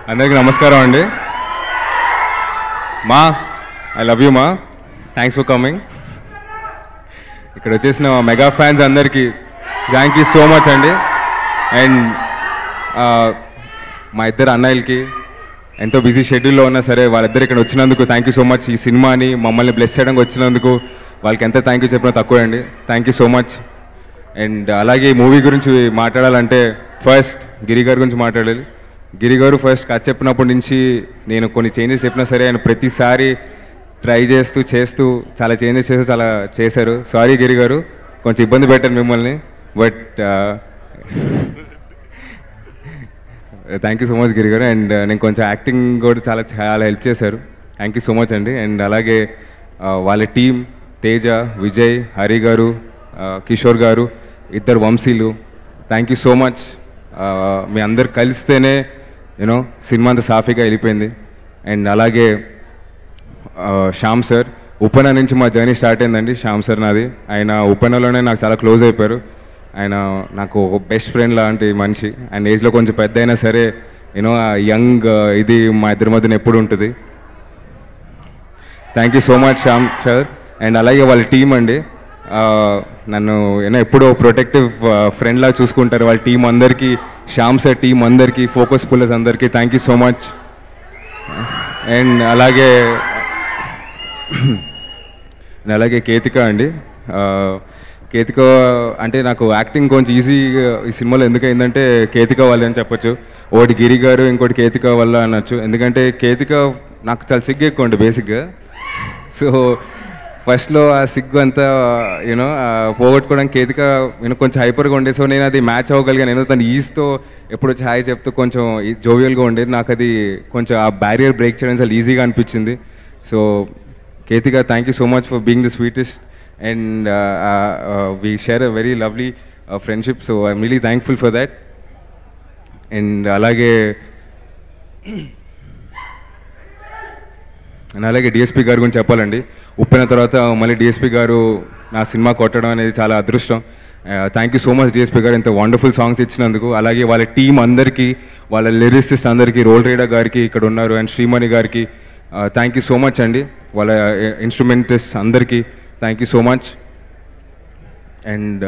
అందరికీ నమస్కారం అండి మా ఐ లవ్ యూ మా థ్యాంక్స్ ఫర్ కమింగ్ ఇక్కడ వచ్చేసిన మెగా ఫ్యాన్స్ అందరికీ థ్యాంక్ యూ సో మచ్ అండి అండ్ మా ఇద్దరు అన్నయ్యలకి ఎంతో బిజీ షెడ్యూల్లో ఉన్నా సరే వాళ్ళిద్దరు ఇక్కడ వచ్చినందుకు థ్యాంక్ యూ సో మచ్ ఈ సినిమాని మమ్మల్ని బ్లెస్ చేయడానికి వచ్చినందుకు వాళ్ళకి ఎంత థ్యాంక్ యూ చెప్పినా తక్కువే అండి thank you so much and అలాగే ఈ మూవీ గురించి మాట్లాడాలంటే ఫస్ట్ గిరి గారి గురించి మాట్లాడాలి గిరి గారు ఫస్ట్ కథ చెప్పినప్పటి నుంచి నేను కొన్ని చేంజెస్ చెప్పినా సరే ఆయన ప్రతిసారి ట్రై చేస్తూ చేస్తూ చాలా చేంజెస్ చేస్తూ చాలా చేశారు సారీ గిరి గారు కొంచెం ఇబ్బంది పెట్టాను మిమ్మల్ని but thank you so much Giri garu and నేను కొంచెం యాక్టింగ్ కూడా చాలా చాలా హెల్ప్ చేశారు థ్యాంక్ యూ సో మచ్ అండి అండ్ అలాగే uh, వాళ్ళ టీం తేజ విజయ్ హరి గారు uh, కిషోర్ గారు ఇద్దరు వంశీలు థ్యాంక్ యూ సో మచ్ మీ అందరు కలిస్తేనే యూనో సినిమా అంతా సాఫీగా వెళ్ళిపోయింది అండ్ అలాగే ఆ, శ్యామ్ సార్ ఉపెన నుంచి మా జర్నీ స్టార్ట్ అయిందండి శ్యామ్ సార్ నాది ఆయన ఉపెనలోనే నాకు చాలా క్లోజ్ అయిపోయారు ఆయన నాకు ఒక బెస్ట్ ఫ్రెండ్ లాంటి మనిషి ఆయన ఏజ్లో కొంచెం పెద్ద అయినా సరే యూనో యంగ్ ఇది మా ఇద్దరి మధ్యన ఎప్పుడు ఉంటుంది thank you so much Shyam sir and అలాగే వాళ్ళ టీం అండి ఆ, నన్ను ఏదో ఎప్పుడో ప్రొటెక్టివ్ ఫ్రెండ్ లా చూసుకుంటారు వాళ్ళ టీం అందరికీ శ్యామ్ సార్ టీం అందరికీ ఫోకస్ పుల్లర్స్ అందరికీ thank you so much and అలాగే అండ్ అలాగే కేతిక అండి ఆ, కేతిక అంటే నాకు యాక్టింగ్ కొంచెం ఈజీ ఈ సినిమాలో ఎందుకు అయిందంటే కేతిక వాళ్ళే అని చెప్పొచ్చు ఒకటి గిరి గారు ఇంకోటి కేతిక వల్ల అనొచ్చు ఎందుకంటే కేతిక నాకు చాలా సిగ్గు ఎక్కువ అండి బేసిక్గా సో ఫస్ట్లో ఆ సిగ్గు అంతా యూనో పోగొట్టుకోవడానికి కేతిక నేను కొంచెం హైపర్గా ఉండే సో నేను అది మ్యాచ్ అవ్వగలిగాను నేను తను ఈజ్తో ఎప్పుడు వచ్చి హాయ్ చెప్తూ కొంచెం జోవియల్గా ఉండేది నాకు అది కొంచెం ఆ బ్యారియర్ బ్రేక్ చేయడం చాలా ఈజీగా అనిపించింది so Ketika thank you so much for being the sweetest and we share a very lovely friendship so I'm really thankful for that and అలాగే అండ్ అలాగే డిఎస్పీ గారి గురించి చెప్పాలండి ఉప్పిన తర్వాత మళ్ళీ డిఎస్పీ గారు నా సినిమా కొట్టడం అనేది చాలా అదృష్టం thank you so much DSP garu ఇంత వండర్ఫుల్ సాంగ్స్ ఇచ్చినందుకు అలాగే వాళ్ళ టీం అందరికీ వాళ్ళ లిరిసిస్ట్ అందరికీ రోల్ రీడర్ గారికి ఇక్కడ ఉన్నారు అండ్ శ్రీమణి గారికి థ్యాంక్ యూ సో మచ్ అండి వాళ్ళ ఇన్స్ట్రుమెంటిస్ట్ అందరికీ thank you so much and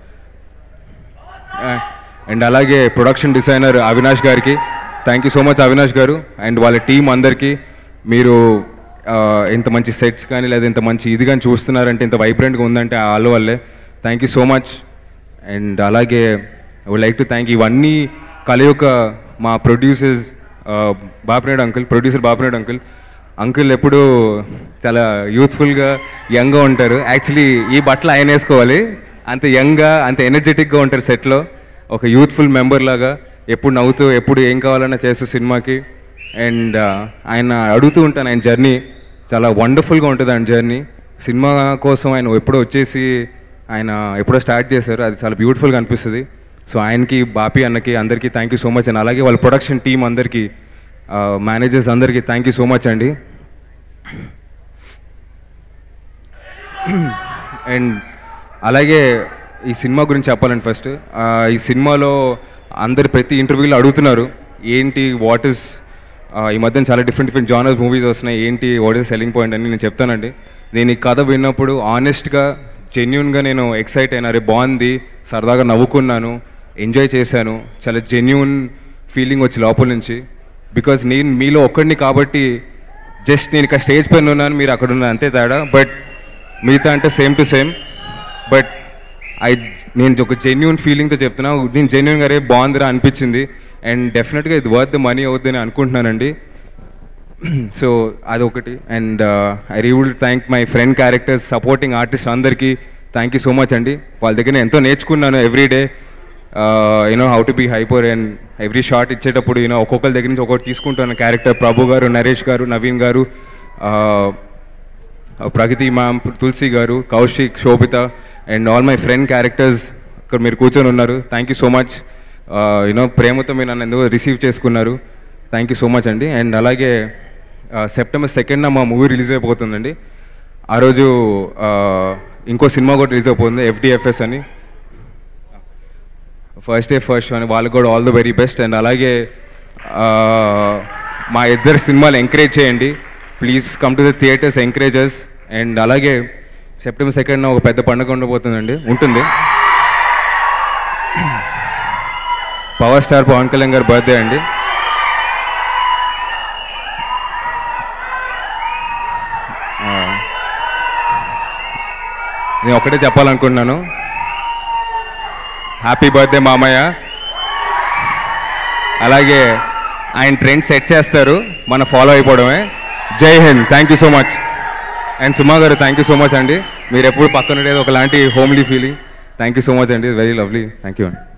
and అలాగే ప్రొడక్షన్ డిజైనర్ అవినాష్ గారికి thank you so much Avinash garu and వాళ్ళ టీం అందరికీ మీరు ఆ, ఇంత మంచి సెట్స్ కానీ లేదా ఇంత మంచి ఇది కానీ చూస్తున్నారంటే ఇంత వైబ్రెంట్గా ఉందంటే వాళ్ళ వల్లే thank you so much and అలాగే వుడ్ లైక్ టు థ్యాంక్ ఇవన్నీ కలయుక మా producers Bapinadu uncle producer Bapinadu uncle uncle ఎప్పుడు చాలా యూత్ఫుల్గా యంగ్గా ఉంటారు యాక్చువల్లీ ఈ బట్టలు ఆయన వేసుకోవాలి అంత యంగ్గా అంత ఎనర్జెటిక్గా ఉంటారు సెట్లో ఒక యూత్ఫుల్ మెంబర్ లాగా ఎప్పుడు నవ్వుతూ ఎప్పుడు ఏం కావాలన్నా చేస్తూ సినిమాకి అండ్ ఆయన అడుగుతూ ఉంటాను ఆయన జర్నీ చాలా వండర్ఫుల్గా ఉంటుంది ఆయన జర్నీ సినిమా కోసం ఆయన ఎప్పుడో వచ్చేసి ఆయన ఎప్పుడో స్టార్ట్ చేశారు అది చాలా బ్యూటిఫుల్గా అనిపిస్తుంది సో ఆయనకి బాపి అన్నకి అందరికీ thank you so much and అలాగే వాళ్ళ ప్రొడక్షన్ టీం అందరికీ మేనేజర్స్ అందరికీ థ్యాంక్ యూ సో మచ్ అండి అండ్ అలాగే ఈ సినిమా గురించి చెప్పాలండి ఫస్ట్ ఈ సినిమాలో అందరు ప్రతి ఇంటర్వ్యూలో అడుగుతున్నారు ఏంటి వాట్ ఇస్ ఈ మధ్యన చాలా డిఫరెంట్ డిఫరెంట్ జానర్స్ మూవీస్ వస్తున్నాయి ఏంటి వాట్ ఇస్ సెల్లింగ్ పాయింట్ అని నేను చెప్తానండి నేను ఈ కథ విన్నప్పుడు ఆనెస్ట్గా జెన్యున్గా నేను ఎక్సైట్ అయినా రే బాగుంది సరదాగా నవ్వుకున్నాను ఎంజాయ్ చేశాను చాలా జెన్యున్ ఫీలింగ్ వచ్చి లోపల నుంచి బికాజ్ నేను మీలో ఒక్కడిని కాబట్టి జస్ట్ నేను ఇక్కడ స్టేజ్ పైన ఉన్నాను మీరు అక్కడ ఉన్నారు అంతే తేడా బట్ మిగతా అంటే same to same but I నేను ఒక జెన్యున్ ఫీలింగ్తో చెప్తున్నా నేను జెన్యున్గా రే బాగుందిరా అనిపించింది అండ్ డెఫినెట్గా ఇది వర్త్ మనీ అవుద్దని అనుకుంటున్నానండి సో అదొకటి and I would thank my friend characters supporting artist అందరికీ థ్యాంక్ యూ సో మచ్ అండి వాళ్ళ దగ్గర నేను ఎంతో నేర్చుకున్నాను every day you know how to be hyper and every shot ఇచ్చేటప్పుడు యూనో ఒక్కొక్కరి దగ్గర నుంచి ఒక్కొక్కటి తీసుకుంటాను క్యారెక్టర్ ప్రభు గారు నరేష్ గారు నవీన్ గారు uh, Pragathi ma'am Tulasi garu Kaushik Shobhita and all my friend characters ఇక్కడ మీరు కూర్చొని ఉన్నారు thank you so much you know ప్రేమతో మీరు నన్ను ఎందుకో రిసీవ్ చేసుకున్నారు థ్యాంక్ యూ సో మచ్ అండి అండ్ అలాగే సెప్టెంబర్ సెకండ్న మా మూవీ రిలీజ్ అయిపోతుందండి ఆ రోజు uh, ఇంకో సినిమా కూడా రిలీజ్ అయిపోతుంది ఎఫ్డిఎఫ్ఎస్ అని ఫస్ట్ డే ఫస్ట్ షో అని వాళ్ళకి కూడా all the very best and అలాగే ఆ, మా ఇద్దరు సినిమాలు ఎంకరేజ్ చేయండి please come to the theatres encouragers and అలాగే సెప్టెంబర్ సెకండ్ ఒక పెద్ద పండుగ ఉండబోతుందండి ఉంటుంది పవర్ స్టార్ పవన్ కళ్యాణ్ గారి బర్త్డే అండి ఆ, నేను ఒకటే చెప్పాలనుకుంటున్నాను హ్యాపీ బర్త్డే మామయ్య అలాగే ఆయన ట్రెండ్ సెట్ చేస్తారు మన ఫాలో అయిపోవడమే Jai Hind thank you so much and Suma garu thank you so much అండి మీరు ఎప్పుడు పక్కన ఉండేది ఒకలాంటి homely feeling thank you so much అండి వెరీ లవ్లీ థ్యాంక్ యూ అండి